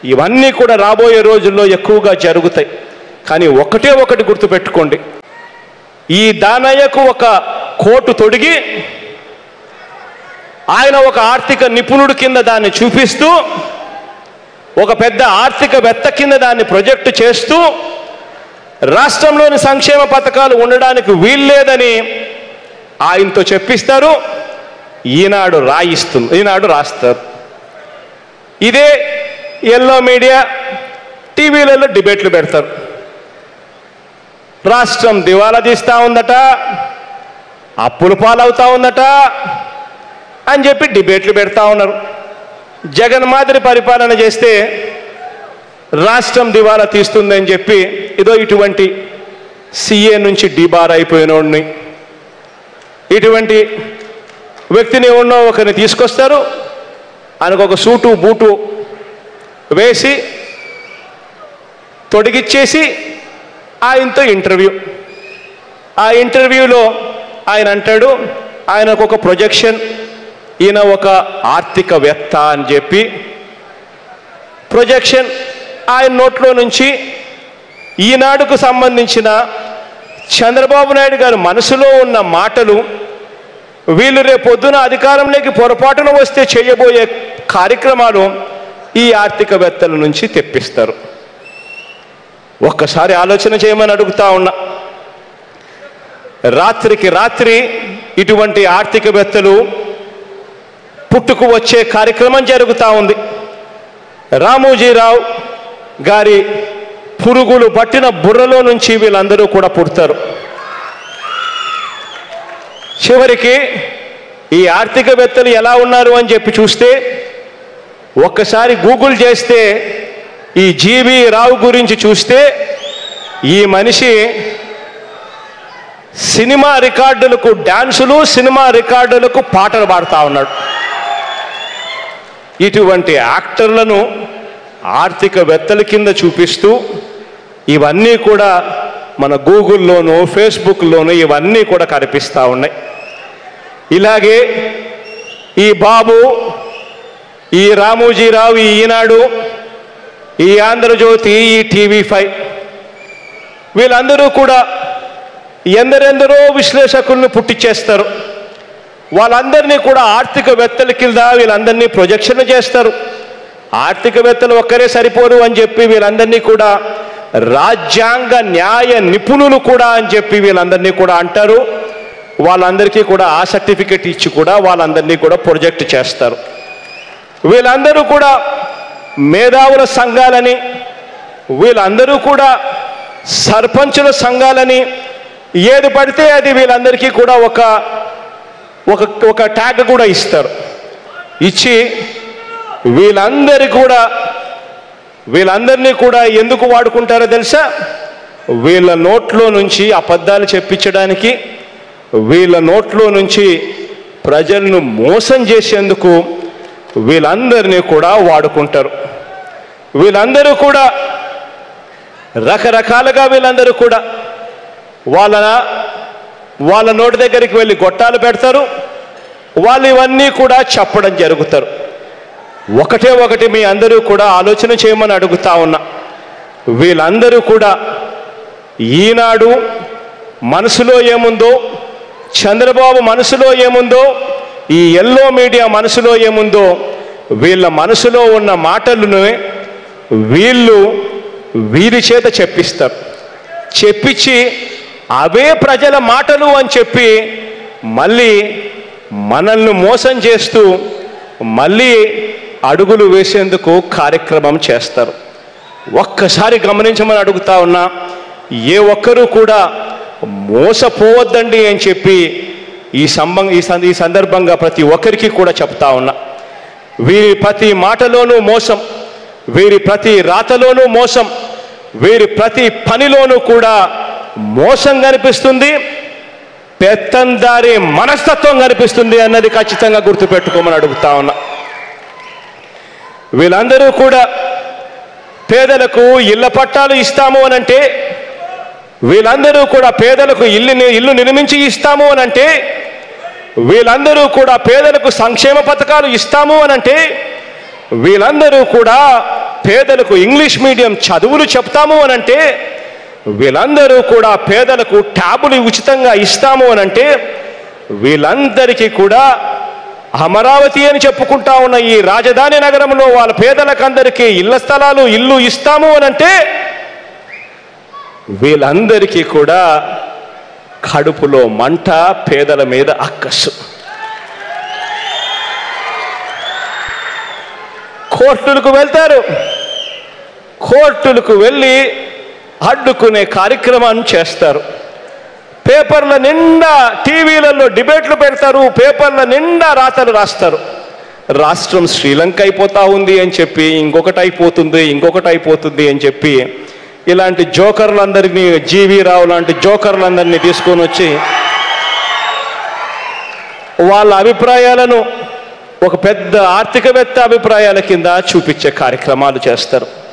ఇవన్నీ కూడా రాబోయే రోజుల్లో ఎక్కువగా జరుగుతాయి కానీ ఒకటే ఒకటి గుర్తుపెట్టుకోండి ఈ దానయ్యకు ఒక కోటు తొడిగి ఆయన ఒక ఆర్థిక నిపుణుడు కింద దాన్ని చూపిస్తూ ఒక పెద్ద ఆర్థికవేత్త కింద దాన్ని ప్రొజెక్ట్ చేస్తూ రాష్ట్రంలోని సంక్షేమ పథకాలు ఉండడానికి వీల్లేదని ఆయనతో చెప్పిస్తారు ఈనాడు రాయిస్తుంది ఈనాడు రాస్తారు ఇదే ఎల్లో మీడియా టీవీలలో డిబేట్లు పెడతారు రాష్ట్రం దివాలా తీస్తా ఉందట అప్పులు పాలవుతా ఉందట అని చెప్పి డిబేట్లు పెడతా ఉన్నారు జగన్ మాదిరి పరిపాలన చేస్తే రాష్ట్రం దివాలా తీస్తుందని చెప్పి ఇదో ఇటువంటి సీఏ నుంచి డిబార్ అయిపోయినోడిని ఇటువంటి వ్యక్తిని ఉన్నో ఒకరిని తీసుకొస్తారు ఆయనకు ఒక సూటు బూటు వేసి తొడిగిచ్చేసి ఆయనతో ఇంటర్వ్యూ ఆ ఇంటర్వ్యూలో ఆయన అంటాడు ఆయనకు ఒక ప్రొజెక్షన్ ఈయన ఒక ఆర్థికవేత్త అని చెప్పి ప్రొజెక్షన్ ఆయన నోట్లో నుంచి ఈనాడుకు సంబంధించిన చంద్రబాబు నాయుడు గారి మనసులో ఉన్న మాటలు వీళ్ళు రేపొద్దున అధికారంలోకి పొరపాటున వస్తే చేయబోయే కార్యక్రమాలు ఈ ఆర్థికవేత్తల నుంచి తెప్పిస్తారు ఒక్కసారి ఆలోచన చేయమని అడుగుతా ఉన్నా రాత్రికి రాత్రి ఇటువంటి ఆర్థికవేత్తలు పుట్టుకు వచ్చే కార్యక్రమం జరుగుతూ ఉంది రామోజీరావు గారి పురుగులు పట్టిన బుర్రలో నుంచి వీళ్ళందరూ కూడా పుడతారు చివరికి ఈ ఆర్థికవేత్తలు ఎలా ఉన్నారు అని చెప్పి చూస్తే ఒక్కసారి గూగుల్ చేస్తే ఈ జీవి రావు గురించి చూస్తే ఈ మనిషి సినిమా రికార్డులకు డాన్సులు సినిమా రికార్డులకు పాటలు పాడుతూ ఉన్నాడు ఇటువంటి యాక్టర్లను ఆర్థికవేత్తల కింద చూపిస్తూ ఇవన్నీ కూడా మన గూగుల్లోనూ ఫేస్బుక్లోనూ ఇవన్నీ కూడా కనిపిస్తూ ఉన్నాయి ఇలాగే ఈ బాబు ఈ రామోజీరావు ఈ ఈనాడు ఈ ఆంధ్రజ్యోతి ఈ టీవీ ఫైవ్ వీళ్ళందరూ కూడా ఎందరెందరో విశ్లేషకులను పుట్టించేస్తారు వాళ్ళందరినీ కూడా ఆర్థికవేత్తల కింద వీళ్ళందరినీ ప్రొజెక్షన్ చేస్తారు ఆర్థికవేత్తలు ఒక్కరే సరిపోరు అని చెప్పి వీళ్ళందరినీ కూడా రాజ్యాంగ న్యాయ నిపుణులు కూడా అని చెప్పి వీళ్ళందరినీ కూడా అంటారు వాళ్ళందరికీ కూడా ఆ సర్టిఫికెట్ ఇచ్చి కూడా వాళ్ళందరినీ కూడా ప్రొజెక్ట్ చేస్తారు వీళ్ళందరూ కూడా మేధావుల సంఘాలని వీళ్ళందరూ కూడా సర్పంచుల సంఘాలని ఏది పడితే అది వీళ్ళందరికీ కూడా ఒక ఒక ఒక ట్యాగ్ కూడా ఇస్తారు ఇచ్చి వీళ్ళందరి కూడా వీళ్ళందరినీ కూడా ఎందుకు వాడుకుంటారో తెలుసా వీళ్ళ నోట్లో నుంచి అబద్ధాలు చెప్పించడానికి వీళ్ళ నోట్లో నుంచి ప్రజలను మోసం చేసేందుకు వీళ్ళందరినీ కూడా వాడుకుంటారు వీళ్ళందరూ కూడా రకరకాలుగా వీళ్ళందరూ కూడా వాళ్ళ వాళ్ళ నోటి దగ్గరికి వెళ్ళి గొట్టాలు పెడతారు వాళ్ళు ఇవన్నీ కూడా చెప్పడం జరుగుతారు ఒకటే ఒకటి మీ అందరూ కూడా ఆలోచన చేయమని అడుగుతా ఉన్నా వీళ్ళందరూ కూడా ఈనాడు మనసులో ఏముందో చంద్రబాబు మనసులో ఏముందో ఈ ఎల్లో మీడియా మనసులో ఏముందో వీళ్ళ మనసులో ఉన్న మాటలను వీళ్ళు వీరి చేత చెప్పిస్తారు చెప్పించి అవే ప్రజల మాటలు అని చెప్పి మళ్ళీ మనల్ని మోసం చేస్తూ మళ్ళీ అడుగులు వేసేందుకు కార్యక్రమం చేస్తారు ఒక్కసారి గమనించమని అడుగుతా ఉన్నా ఏ ఒక్కరూ కూడా మోసపోవద్దండి అని చెప్పి ఈ సంబం ఈ సం- ఈ సందర్భంగా ప్రతి ఒక్కరికి కూడా చెప్తా ఉన్నా వీరి ప్రతి మాటలోనూ మోసం వీరి ప్రతి రాతలోనూ మోసం వీరి ప్రతి పనిలోనూ కూడా మోసం కనిపిస్తుంది పెత్తందారి మనస్తత్వం కనిపిస్తుంది అన్నది ఖచ్చితంగా గుర్తుపెట్టుకోమని అడుగుతా ఉన్నా వీళ్ళందరూ కూడా పేదలకు ఇళ్ల పట్టాలు ఇస్తాము అని అంటే వీళ్ళందరూ కూడా పేదలకు ఇల్లు ఇల్లు నిర్మించి ఇస్తాము అని అంటే వీళ్ళందరూ కూడా పేదలకు సంక్షేమ పథకాలు ఇస్తాము అని అంటే వీళ్ళందరూ కూడా పేదలకు ఇంగ్లీష్ మీడియం చదువులు చెప్తాము అనంటే వీళ్ళందరూ కూడా పేదలకు ట్యాబులు ఉచితంగా ఇస్తాము అనంటే వీళ్ళందరికీ కూడా అమరావతి అని చెప్పుకుంటా ఉన్న ఈ రాజధాని నగరంలో వాళ్ళ పేదలకందరికీ ఇళ్ల స్థలాలు ఇల్లు ఇస్తాము అనంటే వీళ్ళందరికీ కూడా కడుపులో మంట పేదల మీద అక్కస్సు కోర్టులకు వెళ్తారు కోర్టులకు వెళ్ళి అడ్డుకునే కార్యక్రమాన్ని చేస్తారు పేపర్ల నిండా టీవీలలో డిబేట్లు పెడతారు పేపర్ల నిండా రాతలు రాస్తారు రాష్ట్రం శ్రీలంక అయిపోతా ఉంది అని చెప్పి ఇంకొకటి అయిపోతుంది ఇంకొకటి అయిపోతుంది అని చెప్పి ఇలాంటి జోకర్లందరినీ జీవీ రావు లాంటి జోకర్లందరినీ తీసుకొని వచ్చి వాళ్ళ అభిప్రాయాలను ఒక పెద్ద ఆర్థికవేత్త అభిప్రాయాల కింద చూపించే కార్యక్రమాలు చేస్తారు